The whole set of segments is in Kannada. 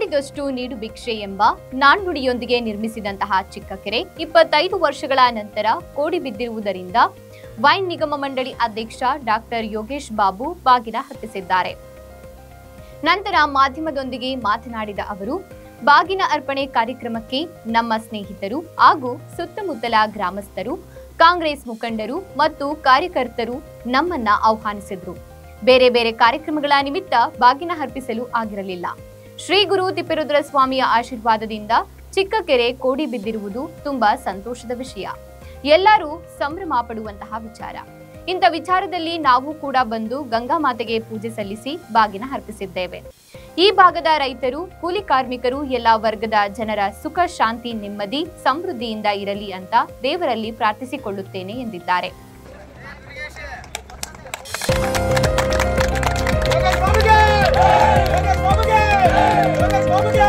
ಮಾಡಿದಷ್ಟು ನೀಡು ಭಿಕ್ಷೆ ಎಂಬ ನಾಣ್ಣುಡಿಯೊಂದಿಗೆ ನಿರ್ಮಿಸಿದಂತಹ ಚಿಕ್ಕ ಕೆರೆ ಇಪ್ಪತ್ತೈದು ವರ್ಷಗಳ ನಂತರ ಕೋಡಿ ಬಿದ್ದಿರುವುದರಿಂದ ವೈನ್ ನಿಗಮ ಮಂಡಳಿ ಅಧ್ಯಕ್ಷ ಡಾಕ್ಟರ್ ಯೋಗೇಶ್ ಬಾಬು ಬಾಗಿನ ಹತ್ತಿಸಿದ್ದಾರೆ ನಂತರ ಮಾಧ್ಯಮದೊಂದಿಗೆ ಮಾತನಾಡಿದ ಅವರು ಬಾಗಿನ ಅರ್ಪಣೆ ಕಾರ್ಯಕ್ರಮಕ್ಕೆ ನಮ್ಮ ಸ್ನೇಹಿತರು ಹಾಗೂ ಸುತ್ತಮುತ್ತಲ ಗ್ರಾಮಸ್ಥರು ಕಾಂಗ್ರೆಸ್ ಮುಖಂಡರು ಮತ್ತು ಕಾರ್ಯಕರ್ತರು ನಮ್ಮನ್ನ ಆಹ್ವಾನಿಸಿದ್ರು ಬೇರೆ ಬೇರೆ ಕಾರ್ಯಕ್ರಮಗಳ ನಿಮಿತ್ತ ಬಾಗಿನ ಅರ್ಪಿಸಲು ಆಗಿರಲಿಲ್ಲ ಶ್ರೀ ಗುರು ತಿಪ್ಪೇರುದ್ರ ಸ್ವಾಮಿಯ ಆಶೀರ್ವಾದದಿಂದ ಚಿಕ್ಕ ಕೆರೆ ಕೋಡಿ ಬಿದ್ದಿರುವುದು ತುಂಬಾ ಸಂತೋಷದ ವಿಷಯ ಎಲ್ಲರೂ ಸಂಭ್ರಮ ಪಡುವಂತಹ ವಿಚಾರ ಇಂಥ ವಿಚಾರದಲ್ಲಿ ನಾವು ಕೂಡ ಬಂದು ಗಂಗಾ ಮಾತೆಗೆ ಪೂಜೆ ಸಲ್ಲಿಸಿ ಬಾಗಿನ ಅರ್ಪಿಸಿದ್ದೇವೆ ಈ ಭಾಗದ ರೈತರು ಕೂಲಿ ಕಾರ್ಮಿಕರು ಎಲ್ಲ ವರ್ಗದ ಜನರ ಸುಖ ಶಾಂತಿ ನೆಮ್ಮದಿ ಸಮೃದ್ಧಿಯಿಂದ ಇರಲಿ ಅಂತ ದೇವರಲ್ಲಿ ಪ್ರಾರ್ಥಿಸಿಕೊಳ್ಳುತ್ತೇನೆ ಎಂದಿದ್ದಾರೆ ಯೋಗೇಶ್ ಬಾಬುಗೆ ಯೋಗೇಶ್ ಬಾಬುಗೆ ಯೋಗೇಶ್ ಬಾಬುಗೆ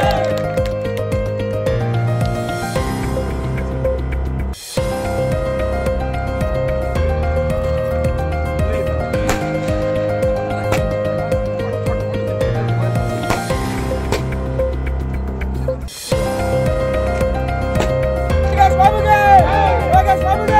ಯೋಗೇಶ್ ಬಾಬುಗೆ ಯೋಗೇಶ್ ಬಾಬುಗೆ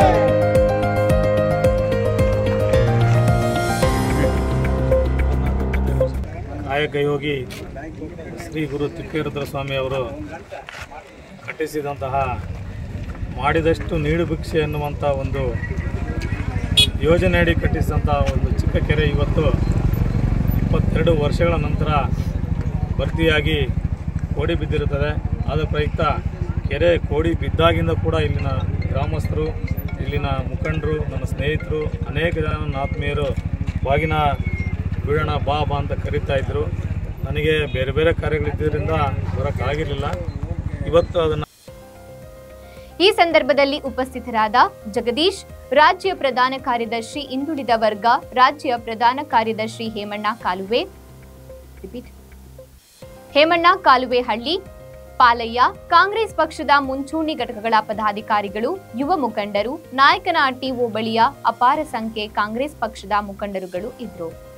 ಕಾಯಕ ಯೋಗಿ ಶ್ರೀ ಗುರು ತಿಪ್ಪೇರುದ್ರ ಸ್ವಾಮಿ ಅವರು ಕಟ್ಟಿಸಿದಂತಹ ಮಾಡಿದಷ್ಟು ನೀಡು ಭಿಕ್ಷೆ ಎನ್ನುವಂಥ ಒಂದು ಯೋಜನೆಯಡಿ ಕಟ್ಟಿಸಿದಂತಹ ಒಂದು ಚಿಕ್ಕ ಕೆರೆ ಇವತ್ತು ಇಪ್ಪತ್ತೆರಡು ವರ್ಷಗಳ ನಂತರ ಭರ್ತಿಯಾಗಿ ಕೋಡಿ ಬಿದ್ದಿರುತ್ತದೆ ಅದರ ಪ್ರಯುಕ್ತ ಕೆರೆ ಕೋಡಿ ಬಿದ್ದಾಗಿಂದ ಕೂಡ ಇಲ್ಲಿನ ಗ್ರಾಮಸ್ಥರು ಇಲ್ಲಿನ ಮುಖಂಡರು ನನ್ನ ಸ್ನೇಹಿತರು ಅನೇಕ ಜನ ನನ್ನ ಆತ್ಮೀಯರು ಬಾಗಿನ ಬೀಳೋಣ ಬಾ ಬಾ ಅಂತ ಕರೀತಾ ಇದ್ದರು ನನಗೆ ಬೇರೆ ಬೇರೆ ಕಾರ್ಯಗಳಿದ್ದರಿಂದ ಬರೋಕ್ಕಾಗಿರಲಿಲ್ಲ ಇವತ್ತು ಅದನ್ನು ಈ ಸಂದರ್ಭದಲ್ಲಿ ಉಪಸ್ಥಿತರಾದ ಜಗದೀಶ್ ರಾಜ್ಯ ಪ್ರಧಾನ ಕಾರ್ಯದರ್ಶಿ ಹಿಂದುಳಿದ ವರ್ಗ ರಾಜ್ಯ ಪ್ರಧಾನ ಕಾರ್ಯದರ್ಶಿ ಹೇಮಣ್ಣ ಕಾಲುವೆ Repeat. ಹೇಮಣ್ಣ ಕಾಲುವೆಹಳ್ಳಿ ಪಾಲಯ್ಯ ಕಾಂಗ್ರೆಸ್ ಪಕ್ಷದ ಮುಂಚೂಣಿ ಘಟಕಗಳ ಪದಾಧಿಕಾರಿಗಳು ಯುವ ಮುಖಂಡರು ನಾಯಕನಹಟ್ಟಿ ಹೋಬಳಿಯ ಅಪಾರ ಸಂಖ್ಯೆ ಕಾಂಗ್ರೆಸ್ ಪಕ್ಷದ ಮುಖಂಡರುಗಳು ಇದ್ರು